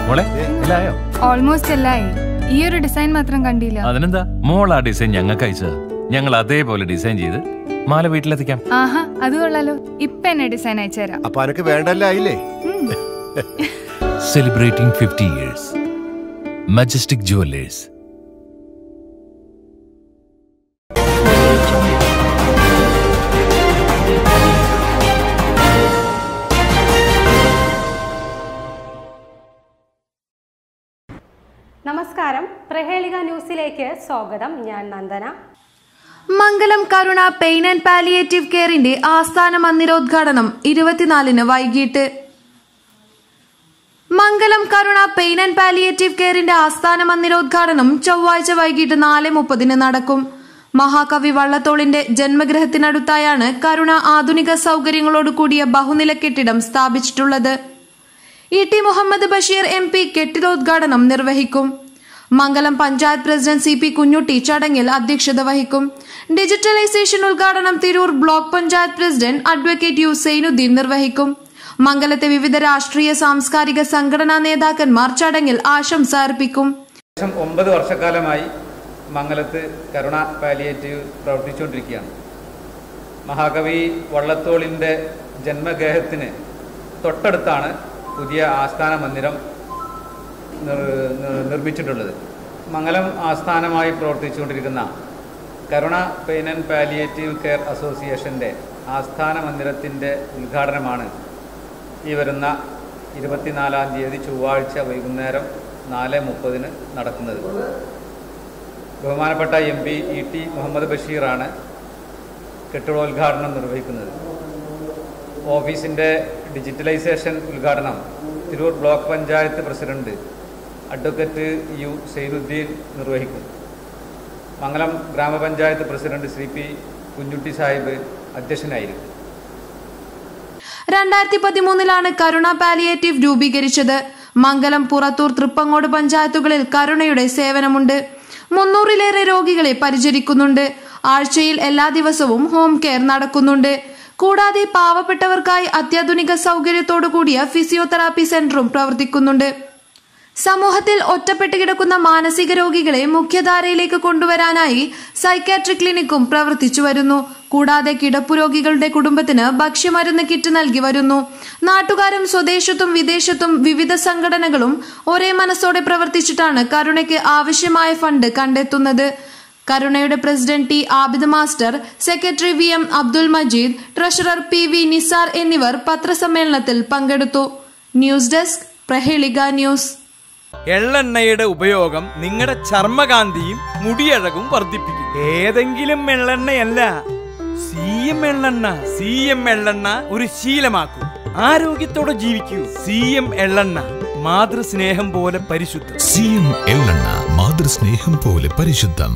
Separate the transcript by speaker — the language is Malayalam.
Speaker 1: മോളെ എല്ലായോ
Speaker 2: ഓൾമോസ്റ്റ് എല്ലായി ഈ ഒരു ഡിസൈൻ മാത്രം കണ്ടില്ല
Speaker 1: അതിനെന്താ മോൾ ആ ഡിസൈൻ ഞങ്ങൾക്ക് അയച്ചത് ഞങ്ങൾ അതേപോലെ ഡിസൈൻ ചെയ്ത് മാല വീട്ടിലെത്തിക്കാം
Speaker 2: ആഹാ അത് കൊള്ളാലോ ഇപ്പൊ എന്നെ ഡിസൈൻ അയച്ചുതരാം
Speaker 3: അപ്പൊ അനക്ക് വേണ്ടല്ല ആയില്ലേ
Speaker 1: celebrating fifty years majestic jewellers
Speaker 4: നമസ്കാരം പ്രഹേളിക ന്യൂസിലേക്ക് സ്വാഗതം ഞാൻ Nandana
Speaker 5: Mangalam Karuna pain and palliative കെയറിന്റെ ആസ്ഥാന മന്ദിരോദ്ഘാടനം ഇരുപത്തിനാലിന് വൈകിട്ട് Mangalam Karuna pain and palliative കെയറിന്റെ ആസ്ഥാന മന്ദിരോദ്ഘാടനം ചൊവ്വാഴ്ച വൈകിട്ട് നാല് മുപ്പതിന് നടക്കും മഹാകവി വള്ളത്തോളിന്റെ ജന്മഗൃഹത്തിനടുത്തായാണ് കരുണ ആധുനിക സൗകര്യങ്ങളോട് കൂടിയ ബഹുനില കെട്ടിടം സ്ഥാപിച്ചിട്ടുള്ളത് E T Muhammad Basheer M P കെട്ടിടോദ്ഘാടനം നിർവഹിക്കും Mangalam panchayat president C P Kunjutty ചടങ്ങിൽ അധ്യക്ഷത വഹിക്കും ഡിജിറ്റലൈസേഷൻ ഉദ്ഘാടനം Tirur block panchayat president advocate U Zainuddin നിർവഹിക്കും മംഗലത്തെ വിവിധ രാഷ്ട്രീയ സാംസ്കാരിക സംഘടനാ നേതാക്കന്മാർ ചടങ്ങിൽ ആശംസ അർപ്പിക്കും
Speaker 6: ഏകദേശം ഒമ്പത് വർഷക്കാലമായി മംഗലത്ത് കരുണ പാലിയേറ്റീവ് പ്രവർത്തിച്ചുകൊണ്ടിരിക്കുകയാണ് മഹാകവി വള്ളത്തോളിൻ്റെ ജന്മഗേഹത്തിന് തൊട്ടടുത്താണ് പുതിയ ആസ്ഥാന മന്ദിരം നിർ- നിർ- നിർമ്മിച്ചിട്ടുള്ളത് മംഗലം ആസ്ഥാനമായി പ്രവർത്തിച്ചുകൊണ്ടിരിക്കുന്ന Karuna pain and palliative care അസോസിയേഷൻ്റെ ആസ്ഥാന മന്ദിരത്തിൻ്റെ ഉദ്ഘാടനമാണ് ഈ വരുന്ന ഇരുപത്തിനാലാം തീയതി ചൊവ്വാഴ്ച വൈകുന്നേരം നാല് മുപ്പതിന് നടക്കുന്നത് ബഹുമാനപ്പെട്ട M P E T Muhammad ബഷീറാണ് കെട്ടിടോദ്ഘാടനം നിർവഹിക്കുന്നത് ഓഫീസിൻ്റെ ഡിജിറ്റലൈസേഷൻ ഉദ്ഘാടനം Tirur block panchayat president advocate U Zainuddin നിർവഹിക്കും മംഗലം ഗ്രാമപഞ്ചായത്ത് പ്രസിഡന്റ് ശ്രീ പി കുഞ്ഞുട്ടി സാഹിബ് അധ്യക്ഷനായിരിക്കും
Speaker 5: രണ്ടായിരത്തി പതിമൂന്നിലാണ് കരുണ പാലിയേറ്റീവ് രൂപീകരിച്ചത് മംഗലം പുറത്തൂർ തൃപ്പങ്ങോട് പഞ്ചായത്തുകളിൽ കരുണയുടെ സേവനമുണ്ട് മുന്നൂറിലേറെ രോഗികളെ പരിചരിക്കുന്നുണ്ട് ആഴ്ചയിൽ എല്ലാ ദിവസവും ഹോം കെയർ നടക്കുന്നുണ്ട് കൂടാതെ പാവപ്പെട്ടവർക്കായി അത്യാധുനിക സൗകര്യത്തോടു കൂടിയ ഫിസിയോതെറാപ്പി സെന്ററും പ്രവർത്തിക്കുന്നുണ്ട് സമൂഹത്തിൽ ഒറ്റപ്പെട്ട് കിടക്കുന്ന മാനസിക രോഗികളെ മുഖ്യധാരയിലേക്ക് കൊണ്ടുവരാനായി സൈക്കാട്രി ക്ലിനിക്കും പ്രവർത്തിച്ചു വരുന്നു കൂടാതെ കിടപ്പു രോഗികളുടെ കുടുംബത്തിന് ഭക്ഷ്യമരുന്ന് കിറ്റ് നൽകി വരുന്നു നാട്ടുകാരും സ്വദേശത്തും വിദേശത്തും വിവിധ സംഘടനകളും ഒരേ മനസ്സോടെ പ്രവർത്തിച്ചിട്ടാണ് കരുണയ്ക്ക് ആവശ്യമായ ഫണ്ട് കണ്ടെത്തുന്നത് കരുണയുടെ president T Abid master secretary V M Abdul Majeed treasurer P V Nizar എന്നിവർ പത്രസമ്മേളനത്തിൽ പങ്കെടുത്തു ന്യൂസ് ഡെസ്ക് പ്രഹേളിക ന്യൂസ്
Speaker 7: എള്ളെണ്ണയുടെ ഉപയോഗം നിങ്ങളുടെ ചർമ്മകാന്തിയും മുടിയഴകും വർദ്ധിപ്പിക്കും ഏതെങ്കിലും എള്ളെണ്ണയല്ല സി എം എള്ളെണ്ണ സി എം എള്ളെണ്ണ ഒരു ശീലമാക്കൂ ആരോഗ്യത്തോടെ ജീവിക്കൂ സി എം എള്ളെണ്ണ മാതൃസ്നേഹം പോലെ പരിശുദ്ധം
Speaker 8: സി എം എള്ളെണ്ണ മാതൃസ്നേഹം പോലെ പരിശുദ്ധം